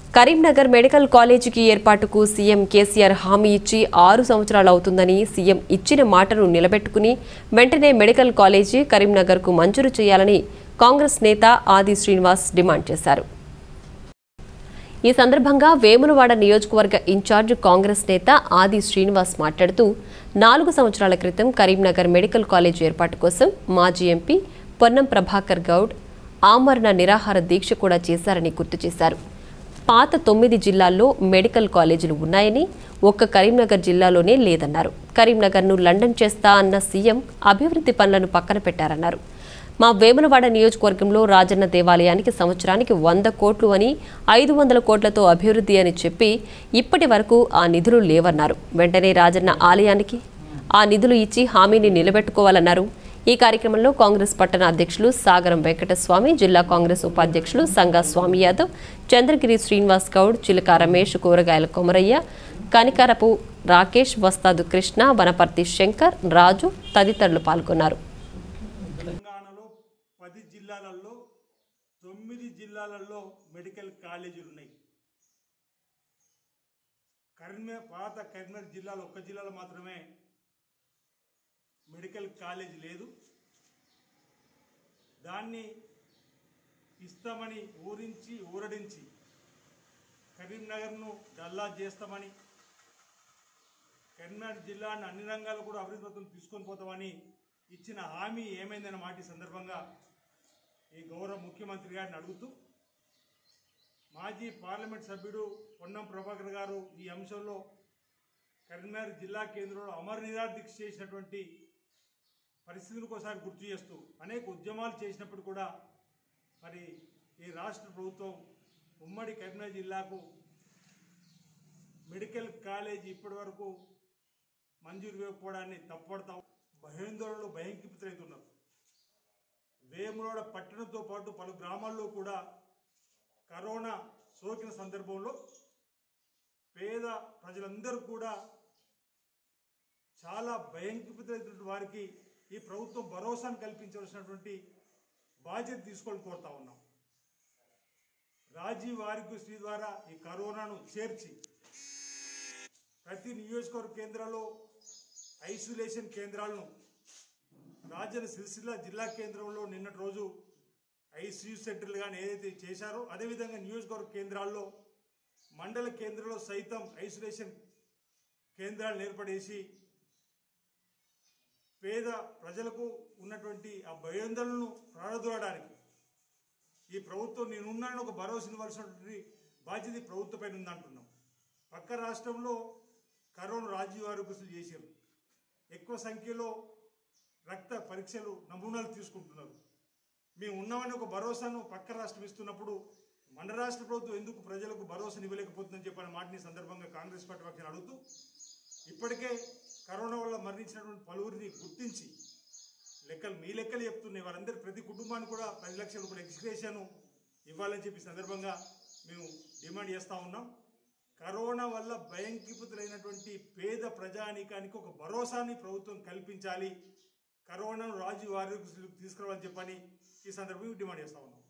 Karimnagar medical కాలేజీకి ఏర్పాటుకు CM KCR హామీ ఇచ్చి ఆరు సంవత్సరాలు అవుతుందని సీఎం ఇచ్చిన మాటను నిలబెట్టుకుని వెంటనే మెడికల్ కాలేజీ కరీంనగర్కు మంజూరు చేయాలని కాంగ్రెస్ నేత ఆది శ్రీనివాస్ డిమాండ్ చేశారు ఈ సందర్భంగా వేములవాడ నియోజకవర్గ ఇన్ఛార్జ్ కాంగ్రెస్ నేత ఆది శ్రీనివాస్ మాట్లాడుతూ నాలుగు సంవత్సరాల క్రితం కరీంనగర్ మెడికల్ కాలేజ్ ఏర్పాటు కోసం మాజీ ఎంపీ పొన్నం ప్రభాకర్ గౌడ్ ఆమరణ నిరాహార దీక్ష కూడా చేశారని గుర్తు చేశారు పాత తొమ్మిది జిల్లాల్లో మెడికల్ కాలేజీలు ఉన్నాయని ఒక్క కరీంనగర్ జిల్లాలోనే లేదన్నారు కరీంనగర్ను లండన్ చేస్తా అన్న సీఎం అభివృద్ధి పనులను పక్కన పెట్టారన్నారు మా వేములవాడ నియోజకవర్గంలో రాజన్న దేవాలయానికి సంవత్సరానికి వంద కోట్లు అని ఐదు వందల కోట్లతో అభివృద్ధి అని చెప్పి ఇప్పటి వరకు ఆ నిధులు లేవన్నారు వెంటనే రాజన్న ఆలయానికి ఆ నిధులు ఇచ్చి హామీని నిలబెట్టుకోవాలన్నారు ఈ కార్యక్రమంలో కాంగ్రెస్ పట్టణ అధ్యక్షులు సాగరం వెంకటస్వామి జిల్లా కాంగ్రెస్ ఉపాధ్యక్షులు సంగా స్వామి యాదవ్ చంద్రగిరి శ్రీనివాస్ గౌడ్ చిలక రమేష్ కూరగాయల కొమరయ్య కనికరపు రాకేష్ వస్తాదు కృష్ణ వనపర్తి శంకర్ రాజు తదితరులు పాల్గొన్నారు తెలంగాణలో పది జిల్లాలలో తొమ్మిది జిల్లాలలో మెడికల్ కాలేజీలు ఉన్నాయి కరీంనగర్ పాత కరీంనగర్ జిల్లాలో ఒక్క జిల్లాలో మాత్రమే మెడికల్ కాలేజ్ లేదు దాన్ని ఇస్తామని ఊరించి ఊరడించి కరీంనగర్ను డల్లా చేస్తామని కరీంనగర్ జిల్లాను అన్ని రంగాలు కూడా అభివృద్ధి పథకం తీసుకొని పోతామని ఇచ్చిన హామీ ఏమైందన్న మాట ఈ సందర్భంగా ఈ గౌరవ ముఖ్యమంత్రి గారిని అడుగుతూ మాజీ పార్లమెంట్ సభ్యుడు పొన్నం ప్రభాకర్ గారు ఈ అంశంలో కరీంనగర్ జిల్లా కేంద్రంలో అమర నిరాహార దీక్ష చేసినటువంటి పరిస్థితులకు ఒకసారి గుర్తు చేస్తూ అనేక ఉద్యమాలు చేసినప్పుడు కూడా మరి ఈ రాష్ట్ర ప్రభుత్వం ఉమ్మడి కరీంనగర్ జిల్లాకు మెడికల్ కాలేజ్ ఇప్పటి వరకు మంజూరు ఇవ్వకపోవడాన్ని తప్పడతాం భయాందోళనలు భయంకితులవుతున్నారు వేములవాడ పట్టణంతో పాటు పలు గ్రామాల్లో కూడా కరోనా సోకిన సందర్భంలో పేద ప్రజలందరూ కూడా చాలా భయంకితులైనటువంటి వారికి ఈ ప్రభుత్వం భరోసాను కల్పించవలసినటువంటి బాధ్యత తీసుకోవాలని కోరుతా ఉన్నాం రాజీవ్ ఆరోగ్యశ్రీ ద్వారా ఈ కరోనాను చేర్చి ప్రతి నియోజకవర్గ కేంద్రాల్లో ఐసోలేషన్ కేంద్రాలను రాజన్న సిరిసిల్ల జిల్లా కేంద్రంలో నిన్నటి రోజు ఐసీయూ సెంటర్లు కానీ ఏదైతే చేశారో అదేవిధంగా నియోజకవర్గ కేంద్రాల్లో మండల కేంద్రంలో సైతం ఐసోలేషన్ కేంద్రాలను ఏర్పడేసి పేద ప్రజలకు ఉన్నటువంటి ఆ భయాందోళనను ప్రారదూడడానికి ఈ ప్రభుత్వం నేనున్నానని ఒక భరోసా ఇవ్వాల్సినటువంటి బాధ్యత ఈ ప్రభుత్వంపైన ఉందంటున్నాం పక్క రాష్ట్రంలో కరోనా రాజీవ్ ఆరోగ్యశ్రీ చేశారు ఎక్కువ సంఖ్యలో రక్త పరీక్షలు నమూనాలు తీసుకుంటున్నారు మేము ఉన్నామని ఒక భరోసాను పక్క రాష్ట్రం ఇస్తున్నప్పుడు మన రాష్ట్ర ప్రభుత్వం ఎందుకు ప్రజలకు భరోసాను ఇవ్వలేకపోతుందని చెప్పిన మాటని ఈ సందర్భంగా కాంగ్రెస్ పార్టీ పక్షాన్ని అడుగుతూ ఇప్పటికే కరోనా వల్ల మరణించినటువంటి పలువురిని గుర్తించి లెక్కలు మీ లెక్కలు చెప్తున్నాయి వారందరి ప్రతి కుటుంబానికి కూడా పది లక్షల రూపాయల ఎక్స్గ్రేషను ఇవ్వాలని చెప్పి ఈ సందర్భంగా మేము డిమాండ్ చేస్తూ ఉన్నాం కరోనా వల్ల భయంకిపుతులైనటువంటి పేద ప్రజానీకానికి ఒక భరోసాని ప్రభుత్వం కల్పించాలి కరోనాను రాజు ఆరోగ్య తీసుకురావాలని చెప్పని ఈ సందర్భంగా డిమాండ్ చేస్తా ఉన్నాం